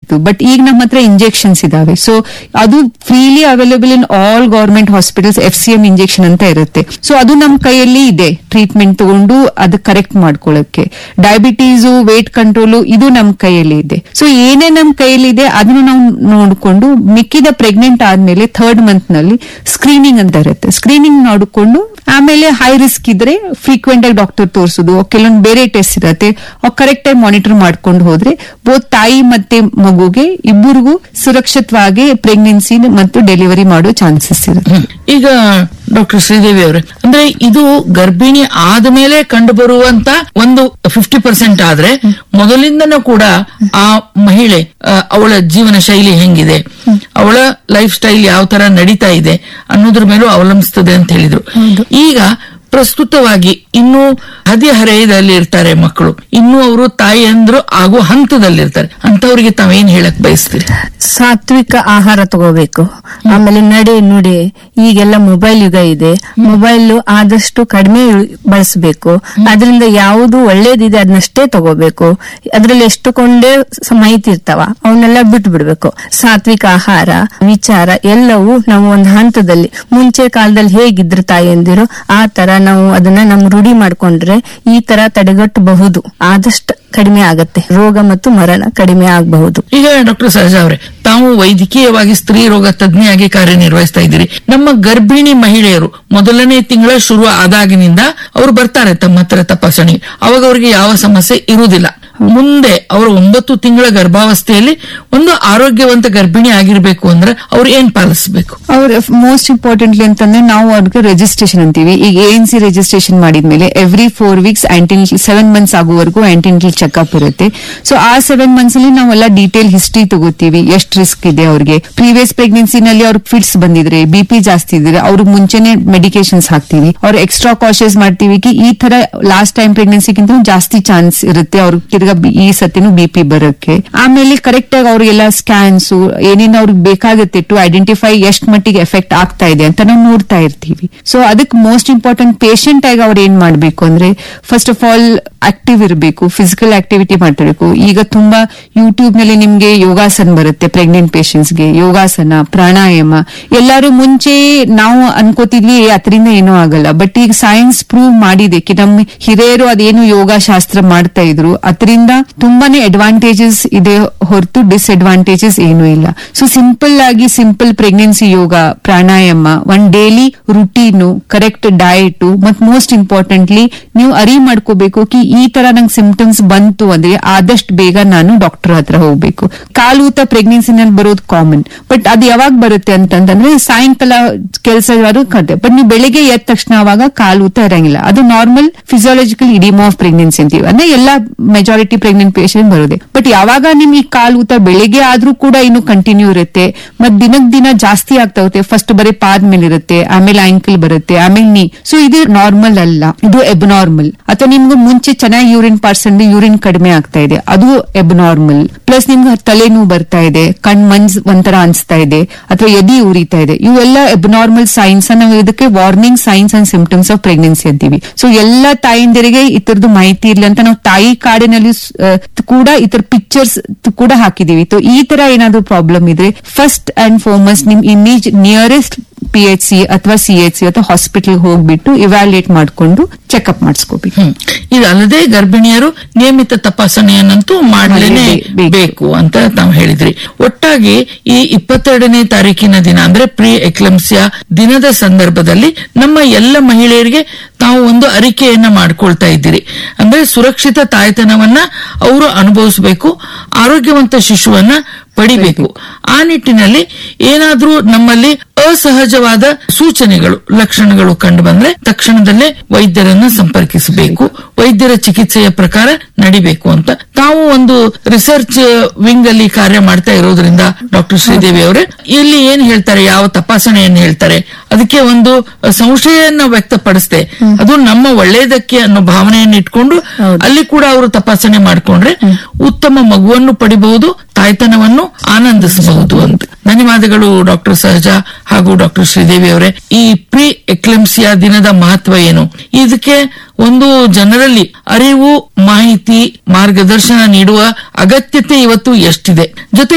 ಇತ್ತು ಬಟ್ ಈಗ ನಮ್ಮ ಹತ್ರ ಇಂಜೆಕ್ಷನ್ಸ್ ಇದಾವೆ ಸೊ ಅದು freely available in all government hospitals F C M injection ಅಂತ ಇರುತ್ತೆ ಸೊ ಅದು ನಮ್ಮ ಕೈಯಲ್ಲಿ ಇದೆ ಟ್ರೀಟ್ಮೆಂಟ್ ತಗೊಂಡು ಅದು ಕರೆಕ್ಟ್ ಮಾಡ್ಕೊಳ್ಳಕ್ಕೆ ಡಯಾಬಿಟೀಸು ವೇಟ್ ಕಂಟ್ರೋಲು ಇದು ನಮ್ಮ ಕೈಯಲ್ಲಿ ಇದೆ ಸೊ ಏನೇ ನಮ್ಮ ಕೈಯಲ್ಲಿ ಇದೆ ಅದನ್ನು ನಾವು ನೋಡಿಕೊಂಡು ಮಿಕ್ಕಿದ ಪ್ರೆಗ್ನೆಂಟ್ ಆದ್ಮೇಲೆ ಥರ್ಡ್ ಮಂತ್ ನಲ್ಲಿ ಸ್ಕ್ರೀನಿಂಗ್ ಅಂತ ಇರುತ್ತೆ ಸ್ಕ್ರೀನಿಂಗ್ ನೋಡಿಕೊಂಡು ಆಮೇಲೆ ಹೈ ರಿಸ್ಕ್ ಇದ್ರೆ ಫ್ರೀಕ್ವೆಂಟ್ ಆಗಿ ಡಾಕ್ಟರ್ ತೋರಿಸೋದು ಕೆಲವೊಂದು ಬೇರೆ ಟೆಸ್ಟ್ ಇರತ್ತೆ ಅವ್ ಕರೆಕ್ಟ್ ಆಗಿ ಮಾನಿಟರ್ ಮಾಡ್ಕೊಂಡು ಹೋದ್ರೆ ಬೋತ್ ತಾಯಿ ಮತ್ತೆ ಮಗುಗೆ ಇಬ್ಬರಿಗೂ ಸುರಕ್ಷಿತವಾಗಿ ಪ್ರೆಗ್ನೆನ್ಸಿ ಮತ್ತು ಡೆಲಿವರಿ ಮಾಡೋ ಚಾನ್ಸಸ್ ಇರುತ್ತೆ ಹ್ಮ್. ಈಗ ಡಾಕ್ಟರ್ ಶ್ರೀದೇವಿ ಅವರೇ ಅಂದ್ರೆ ಇದು ಗರ್ಭಿಣಿ ಆದ್ಮೇಲೆ ಕಂಡು ಬರುವಂತ ಒಂದು ಫಿಫ್ಟಿ ಪರ್ಸೆಂಟ್ ಆದ್ರೆ ಮೊದಲಿಂದನೂ ಕೂಡ ಆ ಮಹಿಳೆ ಆ, ಅವಳ ಜೀವನ ಶೈಲಿ ಹೆಂಗಿದೆ ಅವಳ ಲೈಫ್ ಸ್ಟೈಲ್ ಯಾವ ತರ ನಡೀತಾ ಇದೆ ಅನ್ನೋದ್ರ ಮೇಲೂ ಅವಲಂಬಿಸ್ತದೆ ಅಂತ ಹೇಳಿದ್ರು ಈಗ ಪ್ರಸ್ತುತವಾಗಿ ಇನ್ನೂ ಹದಿಹರೆಯದಲ್ಲಿ ಇರ್ತಾರೆ ಮಕ್ಕಳು ಇನ್ನೂ ಅವರು ತಾಯಿ ಅಂದ್ರು ಆಗೋ ಹಂತದಲ್ಲಿರ್ತಾರೆ ಅಂತವ್ರಿಗೆ ತಾವೇನ್ ಹೇಳಕ್ ಬಯಸ್ತೀರಿ ಸಾತ್ವಿಕ ಆಹಾರ ತಗೋಬೇಕು ಆಮೇಲೆ ನಡೆ ನುಡಿ ಈಗೆಲ್ಲ ಮೊಬೈಲ್ ಯುಗ ಇದೆ ಮೊಬೈಲ್ ಆದಷ್ಟು ಕಡಿಮೆ ಬಳಸಬೇಕು ಅದರಿಂದ ಯಾವುದು ಒಳ್ಳೇದಿದೆ ಅದನ್ನಷ್ಟೇ ತಗೋಬೇಕು ಅದ್ರಲ್ಲಿ ಎಷ್ಟು ಕೊಂಡೇ ಸ- ಮಾಹಿತಿ ಇರ್ತಾವ ಅವನ್ನೆಲ್ಲ ಬಿಟ್ಟು ಬಿಡ್ಬೇಕು ಸಾತ್ವಿಕ ಆಹಾರ ವಿಚಾರ ಎಲ್ಲವೂ ನಾವು ಒಂದು ಹಂತದಲ್ಲಿ ಮುಂಚೆ ಕಾಲದಲ್ಲಿ ಹೇಗಿದ್ರು ತಾಯಿಯಂದಿರು ಆ ತರ ನಾವು ಅದನ್ನ ನಮ್ ರೂಢಿ ಮಾಡ್ಕೊಂಡ್ರೆ ಈ ತರ ತಡೆಗಟ್ಟಬಹುದು ಆದಷ್ಟು ಕಡಿಮೆ ಆಗತ್ತೆ ರೋಗ ಮತ್ತು ಮರಣ ಕಡಿಮೆ ಆಗಬಹುದು ಈಗ ಡಾಕ್ಟರ್ ಸಹಜಾ ಅವರೇ ತಾವು ವೈದ್ಯಕೀಯವಾಗಿ ಸ್ತ್ರೀ ರೋಗ ತಜ್ಞೆಯಾಗಿ ಕಾರ್ಯನಿರ್ವಹಿಸ್ತಾ ಇದ್ದೀರಿ ನಮ್ಮ ಗರ್ಭಿಣಿ ಮಹಿಳೆಯರು ಮೊದಲನೇ ತಿಂಗಳ ಶುರು ಆದಾಗಿನಿಂದ ಅವರು ಬರ್ತಾರೆ ತಮ್ಮ ಹತ್ರ ತಪಾಸಣೆ ಅವಾಗ ಅವರಿಗೆ ಯಾವ ಸಮಸ್ಯೆ ಇರುವುದಿಲ್ಲ ಮುಂದೆ ಅವರು ಒಂಬತ್ತು ತಿಂಗಳ ಗರ್ಭಾವಸ್ಥೆಯಲ್ಲಿ ಒಂದು ಆರೋಗ್ಯವಂತ ಗರ್ಭಿಣಿ ಆಗಿರ್ಬೇಕು ಅಂದ್ರೆ ಅವ್ರು ಏನ್ ಪಾಲಿಸಬೇಕು ಅವ್ರ ಮೋಸ್ಟ್ ಇಂಪಾರ್ಟೆಂಟ್ಲಿ ಅಂತಂದ್ರೆ ನಾವು ಅವ್ರಿಗೆ ರಿಜಿಸ್ಟ್ರೇಷನ್ ಅಂತೀವಿ ಈಗ ಎನ್ ಸಿ ರಿಜಿಸ್ಟ್ರೇಷನ್ ಮಾಡಿದ್ಮೇಲೆ every four weeks antenatal seven months ಆಗುವವರೆಗೂ ಆಂಟಿನಿಟಲ್ ಚೆಕ್ಅಪ್ ಇರುತ್ತೆ ಸೊ ಆ ಸೆವೆನ್ ಮಂತ್ಸ್ ಅಲ್ಲಿ ನಾವೆಲ್ಲ ಡೀಟೇಲ್ ಹಿಸ್ಟ್ರಿ ತಗೋತೀವಿ ಎಷ್ಟು ರಿಸ್ಕ್ ಇದೆ ಅವ್ರಿಗೆ ಪ್ರೀವಿಯಸ್ ಪ್ರೆಗ್ನೆನ್ಸಿನಲ್ಲಿ ಅವ್ರಿಗೆ ಫಿಟ್ಸ್ ಬಂದಿದ್ರೆ ಬಿ ಪಿ ಜಾಸ್ತಿ ಇದ್ರೆ ಅವ್ರಿಗೆ ಮುಂಚೆನೆ ಮೆಡಿಕೇಶನ್ಸ್ ಹಾಕ್ತಿವಿ ಅವ್ರು ಎಕ್ಸ್ಟ್ರಾ ಕಾಶಿಯಸ್ ಮಾಡ್ತೀವಿ ಕಿ ಈ ತರ ಲಾಸ್ಟ್ ಟೈಮ್ ಪ್ರೆಗ್ನೆನ್ಸಿಗಿಂತ ಜಾಸ್ತಿ ಚಾನ್ಸ್ ಇರುತ್ತೆ ಅವ್ರಿಗೆ ತಿರ್ಗಾ ಬಿ- ಈ ಸತಿನೂ ಬಿ ಪಿ ಬರೋಕ್ಕೆ ಆಮೇಲೆ ಕರೆಕ್ಟ್ ಆಗಿ ಅವ್ರಿಗೆಲ್ಲ ಸ್ಕ್ಯಾನ್ಸ್ ಏನೇನು ಅವ್ರಿಗೆ ಬೇಕಾಗುತ್ತೆ ಟು ಐಡೆಂಟಿಫೈ ಎಷ್ಟ್ ಮಟ್ಟಿಗೆ ಎಫೆಕ್ಟ್ ಆಗ್ತಾ ಇದೆ ಅಂತ ನಾವು ನೋಡ್ತಾ ಇರ್ತೀವಿ ಸೊ ಅದಕ್ಕೆ ಮೋಸ್ಟ್ ಇಂಪಾರ್ಟೆಂಟ್ ಪೇಷಂಟ್ ಆಗಿ ಅವ್ರು ಏನ್ ಮಾಡ್ಬೇಕು ಅಂದ್ರೆ ಫಸ್ಟ್ ಆಫ್ ಆಲ್ ಆಕ್ಟಿವ್ ಇರಬೇಕು ಫಿಸಿಕಲ್ ಆಕ್ಟಿವಿಟಿ ಮಾಡ್ತಿರ್ಬೇಕು ಈಗ ತುಂಬಾ ಯೂಟ್ಯೂಬ್ ನಲ್ಲಿ ನಿಮ್ಗೆ ಯೋಗಾಸನ ಬರುತ್ತೆ ಪ್ರೆಗ್ನೆಂಟ್ ಗೆ ಯೋಗಾಸನ ಪ್ರಾಣಾಯಾಮ ಎಲ್ಲರೂ ಮುಂಚೆ ನಾವು ಅನ್ಕೋತಿದ್ವಿ "ಏ, ಅದರಿಂದ ಏನೂ ಆಗಲ್ಲ ಬಟ್ ಈಗ ಸೈನ್ಸ್ ಪ್ರೂವ್ ಮಾಡಿದೆ ಕಿ ನಮ್ಮ ಹಿರಿಯರು ಅದೇನು ಯೋಗ ಶಾಸ್ತ್ರ ಮಾಡ್ತಾ ಇದ್ರು ಅದರಿಂದ ತುಂಬಾನೇ ಅಡ್ವಾಂಟೇಜಸ್ ಇದೆ ಹೊರತು ಡಿಸ್ಅಡ್ವಾಂಟೇಜಸ್ ಏನೂ ಇಲ್ಲ ಸೊ ಸಿಂಪಲ್ ಆಗಿ ಸಿಂಪಲ್ ಪ್ರೆಗ್ನೆನ್ಸಿ ಯೋಗ ಪ್ರಾಣಾಯಾಮ ಒಂದ್ ಡೈಲಿ ರುಟೀನು ಕರೆಕ್ಟ್ ಡಯಟ್ ಮತ್ ಮೋಸ್ಟ್ ಇಂಪಾರ್ಟೆಂಟ್ಲಿ ನೀವು ಅರಿ ಮಾಡ್ಕೋಬೇಕು ಕಿ ಈ ತರ ನಂಗೆ ಸಿಂಪ್ಟಮ್ಸ್ ಬಂತು ಅಂದ್ರೆ ಆದಷ್ಟು ಬೇಗ ನಾನು ಡಾಕ್ಟರ್ ಹತ್ರ ಹೋಗ್ಬೇಕು ಕಾಲೂತ ಪ್ರೆಗ್ನೆನ್ಸಿನಲ್ಲಿ ಬರೋದು ಕಾಮನ್ ಬಟ್ ಅದು ಯಾವಾಗ ಬರುತ್ತೆ ಅಂತಂದ್ರೆ ಸಾಯಂಕಾಲ ಕೆಲಸ ಕತೆ ಬಟ್ ನೀವು ಬೆಳಿಗ್ಗೆ ಎದ್ದ ತಕ್ಷಣ ಅವಾಗ ಕಾಲೂತ ಇರಂಗಿಲ್ಲ ಅದು normal physiological oedema of pregnancy ಅಂತೀವಿ ಅಂದ್ರೆ ಎಲ್ಲ ಮೆಜಾರಿಟಿ ಪ್ರೆಗ್ನೆಂಟ್ ಪೇಷಂಟ್ ಬರೋದೆ ಬಟ್ ಯಾವಾಗ ನಿಮ್ ಈ ಕಾಲೂತ ಬೆಳಿಗ್ಗೆ ಆದ್ರೂ ಕೂಡ ಇನ್ನು ಕಂಟಿನ್ಯೂ ಇರುತ್ತೆ ಮತ್ ದಿನಕ್ ದಿನ ಜಾಸ್ತಿ ಆಗ್ತಾ ಹೋಗುತ್ತೆ ಫಸ್ಟ್ ಬರೀ ಪಾದ ಮೇಲೆ ಇರುತ್ತೆ ಆಮೇಲೆ ಆಂಕಲ್ ಬರುತ್ತೆ ಆಮೇಲೆ ನೀ ಸೊ ಇದು ನಾರ್ಮಲ್ ಅಲ್ಲ ಇದು ಎಬ್ನಾರ್ಮಲ್ ಅಥವಾ ನಿಮ್ಗೆ ಮುಂಚೆ ಚೆನ್ನಾಗಿ ಯೂರಿನ್ ಪಾರ್ಸೆಂಟ್ ಯೂರಿನ್ ಕಡಿಮೆ ಆಗ್ತಾ ಇದೆ ಅದು ಎಬ್ನಾರ್ಮಲ್ ಪ್ಲಸ್ ನಿಮ್ಗೆ ತಲೆನೋವು ಬರ್ತಾ ಇದೆ ಕಣ್ ಮಂಜ್ ಒಂಥರ ಅನ್ಸ್ತಾ ಇದೆ ಅಥವಾ ಎದಿ ಉರಿತಾ ಇದೆ ಇವೆಲ್ಲ ಎಬ್ನಾರ್ಮಲ್ ಸೈನ್ಸ್ ನಾವು ಇದಕ್ಕೆ warning signs and symptoms of pregnancy ಅಂತೀವಿ ಸೊ ಎಲ್ಲ ತಾಯಿಂದರಿಗೆ ಇತರದ್ದು ಮಾಹಿತಿ ಇರ್ಲಿ ಅಂತ ನಾವು ತಾಯಿ ಕಾರ್ಡಿನಲ್ಲಿ ಸ್- ಆ, ಕೂಡ ಇತರ ಪಿಕ್ಚರ್ಸ್ ಕೂಡ ಹಾಕಿದೀವಿ ಸೊ ಈ ತರ ಏನಾದ್ರು ಪ್ರಾಬ್ಲಮ್ ಇದ್ರೆ ಫಸ್ಟ್ ಅಂಡ್ ಫಾರ್ಮಸ್ಟ್ ನಿಮ್ immediate nearest P H C ಅಥವಾ ಸಿ ಎಚ್ ಸಿ ಅಥವಾ ಹಾಸ್ಪಿಟಲ್ ಹೋಗ್ಬಿಟ್ಟು ಇವ್ಯಾಲ್ಯೂಯೇಟ್ ಮಾಡ್ಕೊಂಡು ಚೆಕ್ಅಪ್ ಮಾಡಿಸ್ಕೋಬೇಕು ಹ್ಮ್ ಇದಲ್ಲದೆ ಗರ್ಭಿಣಿಯರು ನಿಯಮಿತ ತಪಾಸಣೆಯನ್ನಂತೂ ಮಾಡಲೇನೆ ಬೇಕು. ಬೇಕು ಅಂತ ತಾವು ಹೇಳಿದ್ರಿ ಒಟ್ಟಾಗಿ ಈ ಇಪ್ಪತ್ತೆರಡನೇ ತಾರೀಕಿನ ದಿನ ಅಂದ್ರೆ ಪ್ರೀ ಎಕ್ಲಮ್ಸಿಯಾ ದಿನದ ಸಂದರ್ಭದಲ್ಲಿ ನಮ್ಮ ಎಲ್ಲ ಮಹಿಳೆಯರಿಗೆ ತಾವು ಒಂದು ಅರಿಕೆಯನ್ನ ಮಾಡ್ಕೊಳ್ತಾ ಇದ್ದೀರಿ ಅಂದ್ರೆ ಸುರಕ್ಷಿತ ತಾಯ್ತನವನ್ನ ಅವರು ಅನುಭವಿಸಬೇಕು ಆರೋಗ್ಯವಂತ ಶಿಶುವನ್ನ ಪಡಿಬೇಕು ಆ ನಿಟ್ಟಿನಲ್ಲಿ ಏನಾದ್ರೂ ನಮ್ಮಲ್ಲಿ ಅಸಹಜವಾದ ಸೂಚನೆಗಳು ಲಕ್ಷಣಗಳು ಕಂಡು ಬಂದ್ರೆ ತಕ್ಷಣದಲ್ಲೇ ವೈದ್ಯರನ್ನ ಸಂಪರ್ಕಿಸಬೇಕು ವೈದ್ಯರ ಚಿಕಿತ್ಸೆಯ ಪ್ರಕಾರ ನಡಿಬೇಕು ಅಂತ ತಾವು ಒಂದು ರಿಸರ್ಚ್ ವಿಂಗ್ ಅಲ್ಲಿ ಕಾರ್ಯ ಮಾಡ್ತಾ ಇರೋದ್ರಿಂದ ಡಾಕ್ಟರ್ ಶ್ರೀದೇವಿ ಅವರೇ ಇಲ್ಲಿ ಏನ್ ಹೇಳ್ತಾರೆ ಯಾವ ತಪಾಸಣೆಯನ್ನು ಹೇಳ್ತಾರೆ ಅದಕ್ಕೆ ಒಂದು ಸಂಶಯವನ್ನ ವ್ಯಕ್ತಪಡಿಸ್ದೆ ಅದು ನಮ್ಮ ಒಳ್ಳೇದಕ್ಕೆ ಅನ್ನೋ ಭಾವನೆಯನ್ನು ಇಟ್ಕೊಂಡು ಅಲ್ಲಿ ಕೂಡ ಅವರು ತಪಾಸಣೆ ಮಾಡ್ಕೊಂಡ್ರೆ ಉತ್ತಮ ಮಗುವನ್ನು ಪಡಿಬಹುದು ತಾಯ್ತನವನ್ನು ಆನಂದಿಸಬಹುದು ಅಂತ ಧನ್ಯವಾದಗಳು ಡಾಕ್ಟರ್ ಸಹಜಾ ಹಾಗೂ ಡಾಕ್ಟರ್ ಶ್ರೀದೇವಿ ಅವರೇ ಈ ಪ್ರೀ ಎಕ್ಲೆಮ್ಸಿಯಾ ದಿನದ ಮಹತ್ವ ಏನು ಇದಕ್ಕೆ ಒಂದು ಜನರಲ್ಲಿ ಅರಿವು ಮಾಹಿತಿ ಮಾರ್ಗದರ್ಶನ ನೀಡುವ ಅಗತ್ಯತೆ ಇವತ್ತು ಎಷ್ಟಿದೆ ಜೊತೆ